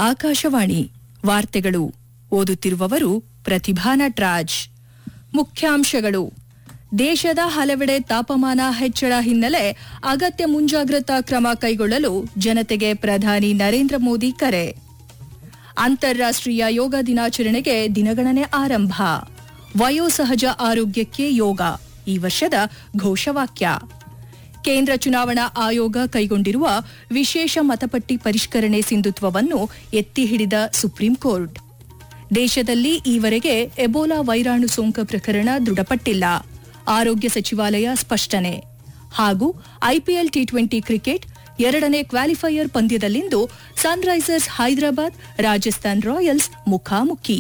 ಆಕಾಶವಾಣಿ ವಾರ್ತೆಗಳು ಓದುತ್ತಿರುವವರು ಪ್ರತಿಭಾ ನಟ್ರಾಜ್ ಮುಖ್ಯಾಂಶಗಳು ದೇಶದ ಹಲವೆಡೆ ತಾಪಮಾನ ಹೆಚ್ಚಳ ಹಿನ್ನೆಲೆ ಅಗತ್ಯ ಮುಂಜಾಗ್ರತಾ ಕ್ರಮ ಕೈಗೊಳ್ಳಲು ಜನತೆಗೆ ಪ್ರಧಾನಿ ನರೇಂದ್ರ ಮೋದಿ ಕರೆ ಅಂತಾರಾಷ್ಟ್ರೀಯ ಯೋಗ ದಿನಾಚರಣೆಗೆ ದಿನಗಣನೆ ಆರಂಭ ವಯೋಸಹಜ ಆರೋಗ್ಯಕ್ಕೆ ಯೋಗ ಈ ವರ್ಷದ ಘೋಷವಾಕ್ಯ ಕೇಂದ್ರ ಚುನಾವಣಾ ಆಯೋಗ ಕೈಗೊಂಡಿರುವ ವಿಶೇಷ ಮತಪಟ್ಟಿ ಪರಿಷ್ಕರಣೆ ಸಿಂಧುತ್ವವನ್ನು ಎತ್ತಿ ಹಿಡಿದ ಸುಪ್ರೀಂ ಕೋರ್ಟ್ ದೇಶದಲ್ಲಿ ಈವರೆಗೆ ಎಬೋಲಾ ವೈರಾಣು ಸೋಂಕು ಪ್ರಕರಣ ದೃಢಪಟ್ಟಿಲ್ಲ ಆರೋಗ್ಯ ಸಚಿವಾಲಯ ಸ್ಪಷ್ಟನೆ ಹಾಗೂ ಐಪಿಎಲ್ ಟಿ ಟ್ವೆಂಟಿ ಕ್ರಿಕೆಟ್ ಎರಡನೇ ಕ್ವಾಲಿಫೈಯರ್ ಪಂದ್ಯದಲ್ಲಿಂದು ಸನ್ರೈಸರ್ಸ್ ಹೈದರಾಬಾದ್ ರಾಜಸ್ಥಾನ್ ರಾಯಲ್ಸ್ ಮುಖಾಮುಖಿ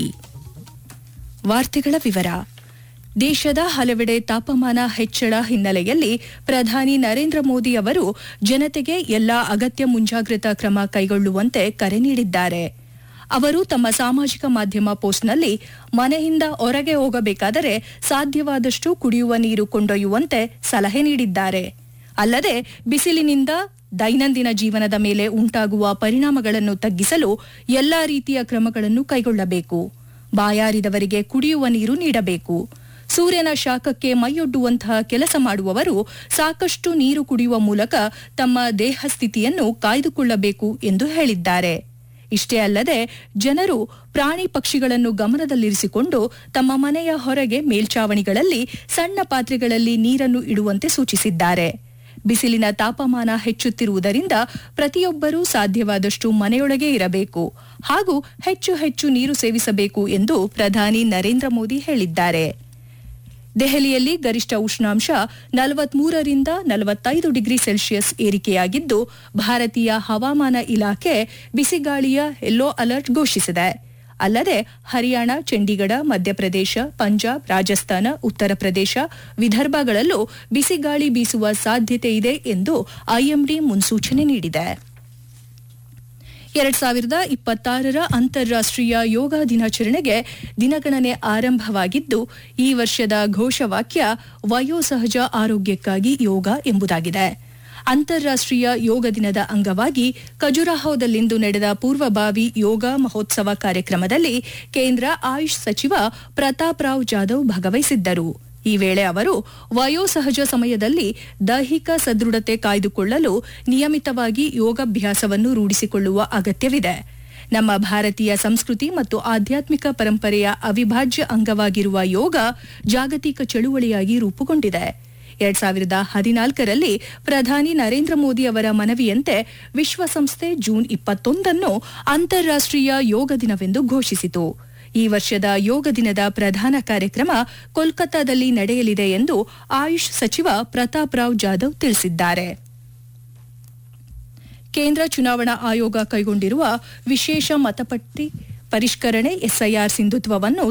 ವಾರ್ತೆಗಳ ವಿವರ ದೇಶದ ಹಲವೆಡೆ ತಾಪಮಾನ ಹೆಚ್ಚಳ ಹಿನ್ನೆಲೆಯಲ್ಲಿ ಪ್ರಧಾನಿ ನರೇಂದ್ರ ಮೋದಿ ಅವರು ಜನತೆಗೆ ಎಲ್ಲಾ ಅಗತ್ಯ ಮುಂಜಾಗ್ರತಾ ಕ್ರಮ ಕೈಗೊಳ್ಳುವಂತೆ ಕರೆ ನೀಡಿದ್ದಾರೆ ಅವರು ತಮ್ಮ ಸಾಮಾಜಿಕ ಮಾಧ್ಯಮ ಪೋಸ್ಟ್ನಲ್ಲಿ ಮನೆಯಿಂದ ಹೊರಗೆ ಹೋಗಬೇಕಾದರೆ ಸಾಧ್ಯವಾದಷ್ಟು ಕುಡಿಯುವ ನೀರು ಕೊಂಡೊಯ್ಯುವಂತೆ ಸಲಹೆ ನೀಡಿದ್ದಾರೆ ಅಲ್ಲದೆ ಬಿಸಿಲಿನಿಂದ ದೈನಂದಿನ ಜೀವನದ ಮೇಲೆ ಉಂಟಾಗುವ ಪರಿಣಾಮಗಳನ್ನು ತಗ್ಗಿಸಲು ಎಲ್ಲಾ ರೀತಿಯ ಕ್ರಮಗಳನ್ನು ಕೈಗೊಳ್ಳಬೇಕು ಬಾಯಾರಿದವರಿಗೆ ಕುಡಿಯುವ ನೀರು ನೀಡಬೇಕು ಸೂರ್ಯನ ಶಾಖಕ್ಕೆ ಮೈಯೊಡ್ಡುವಂತಹ ಕೆಲಸ ಮಾಡುವವರು ಸಾಕಷ್ಟು ನೀರು ಕುಡಿಯುವ ಮೂಲಕ ತಮ್ಮ ದೇಹ ಸ್ಥಿತಿಯನ್ನು ಕಾಯ್ದುಕೊಳ್ಳಬೇಕು ಎಂದು ಹೇಳಿದ್ದಾರೆ ಇಷ್ಟೇ ಅಲ್ಲದೆ ಜನರು ಪ್ರಾಣಿ ಪಕ್ಷಿಗಳನ್ನು ಗಮನದಲ್ಲಿರಿಸಿಕೊಂಡು ತಮ್ಮ ಮನೆಯ ಹೊರಗೆ ಮೇಲ್ಚಾವಣಿಗಳಲ್ಲಿ ಸಣ್ಣ ಪಾತ್ರೆಗಳಲ್ಲಿ ನೀರನ್ನು ಇಡುವಂತೆ ಸೂಚಿಸಿದ್ದಾರೆ ಬಿಸಿಲಿನ ತಾಪಮಾನ ಹೆಚ್ಚುತ್ತಿರುವುದರಿಂದ ಪ್ರತಿಯೊಬ್ಬರೂ ಸಾಧ್ಯವಾದಷ್ಟು ಮನೆಯೊಳಗೆ ಇರಬೇಕು ಹಾಗೂ ಹೆಚ್ಚು ಹೆಚ್ಚು ನೀರು ಸೇವಿಸಬೇಕು ಎಂದು ಪ್ರಧಾನಿ ನರೇಂದ್ರ ಮೋದಿ ಹೇಳಿದ್ದಾರೆ ದೆಹಲಿಯಲ್ಲಿ ಗರಿಷ್ಠ ಉಷ್ಣಾಂಶ ನಲವತ್ಮೂರರಿಂದ ನಲವತ್ತೈದು ಡಿಗ್ರಿ ಸೆಲ್ಸಿಯಸ್ ಏರಿಕೆಯಾಗಿದ್ದು ಭಾರತೀಯ ಹವಾಮಾನ ಇಲಾಖೆ ಬಿಸಿಗಾಳಿಯ ಯೆಲ್ಲೋ ಅಲರ್ಟ್ ಘೋಷಿಸಿದೆ ಅಲ್ಲದೆ ಹರಿಯಾಣ ಚಂಡೀಗಢ ಮಧ್ಯಪ್ರದೇಶ ಪಂಜಾಬ್ ರಾಜಸ್ಥಾನ ಉತ್ತರ ಪ್ರದೇಶ ವಿದರ್ಭಗಳಲ್ಲೂ ಬಿಸಿಗಾಳಿ ಬೀಸುವ ಸಾಧ್ಯತೆ ಇದೆ ಎಂದು ಐಎಂಡಿ ಮುನ್ಸೂಚನೆ ನೀಡಿದೆ ಎರಡ್ ಸಾವಿರದ ಇಪ್ಪತ್ತಾರರ ಅಂತಾರಾಷ್ಟ್ರೀಯ ಯೋಗ ದಿನಾಚರಣೆಗೆ ದಿನಗಣನೆ ಆರಂಭವಾಗಿದ್ದು ಈ ವರ್ಷದ ಘೋಷವಾಕ್ಯ ವಯೋಸಹಜ ಆರೋಗ್ಯಕ್ಕಾಗಿ ಯೋಗ ಎಂಬುದಾಗಿದೆ ಅಂತಾರಾಷ್ಟ್ರೀಯ ಯೋಗ ದಿನದ ಅಂಗವಾಗಿ ಖಜುರಾಹೋದಲ್ಲಿಂದು ನಡೆದ ಪೂರ್ವಭಾವಿ ಯೋಗ ಮಹೋತ್ಸವ ಕಾರ್ಯಕ್ರಮದಲ್ಲಿ ಕೇಂದ್ರ ಆಯುಷ್ ಸಚಿವ ಪ್ರತಾಪ್ ರಾವ್ ಜಾಧವ್ ಭಾಗವಹಿಸಿದ್ದರು ಈ ವೇಳೆ ಅವರು ವಯೋಸಹಜ ಸಮಯದಲ್ಲಿ ದೈಹಿಕ ಸದೃಢತೆ ಕಾಯ್ದುಕೊಳ್ಳಲು ನಿಯಮಿತವಾಗಿ ಯೋಗಾಭ್ಯಾಸವನ್ನು ರೂಢಿಸಿಕೊಳ್ಳುವ ಅಗತ್ಯವಿದೆ ನಮ್ಮ ಭಾರತೀಯ ಸಂಸ್ಕೃತಿ ಮತ್ತು ಆಧ್ಯಾತ್ಮಿಕ ಪರಂಪರೆಯ ಅವಿಭಾಜ್ಯ ಅಂಗವಾಗಿರುವ ಯೋಗ ಜಾಗತಿಕ ಚಳುವಳಿಯಾಗಿ ರೂಪುಗೊಂಡಿದೆ ಎರಡ್ ಸಾವಿರದ ಹದಿನಾಲ್ಕರಲ್ಲಿ ಪ್ರಧಾನಿ ನರೇಂದ್ರ ಮೋದಿ ಅವರ ಮನವಿಯಂತೆ ವಿಶ್ವಸಂಸ್ಥೆ ಜೂನ್ ಇಪ್ಪತ್ತೊಂದನ್ನು ಅಂತಾರಾಷ್ಟ್ರೀಯ ಯೋಗ ದಿನವೆಂದು ಘೋಷಿಸಿತು ಈ ವರ್ಷದ ಯೋಗ ದಿನದ ಪ್ರಧಾನ ಕಾರ್ಯಕ್ರಮ ಕೋಲ್ಕತ್ತಾದಲ್ಲಿ ನಡೆಯಲಿದೆ ಎಂದು ಆಯುಷ್ ಸಚಿವ ಪ್ರತಾಪ್ ರಾವ್ ಜಾಧವ್ ತಿಳಿಸಿದ್ದಾರೆ ಕೇಂದ್ರ ಚುನಾವಣಾ ಆಯೋಗ ಕೈಗೊಂಡಿರುವ ವಿಶೇಷ ಮತಪಟ್ಟಿ ಪರಿಷ್ಕರಣೆ ಎಸ್ಐಆರ್ ಸಿಂಧುತ್ವವನ್ನು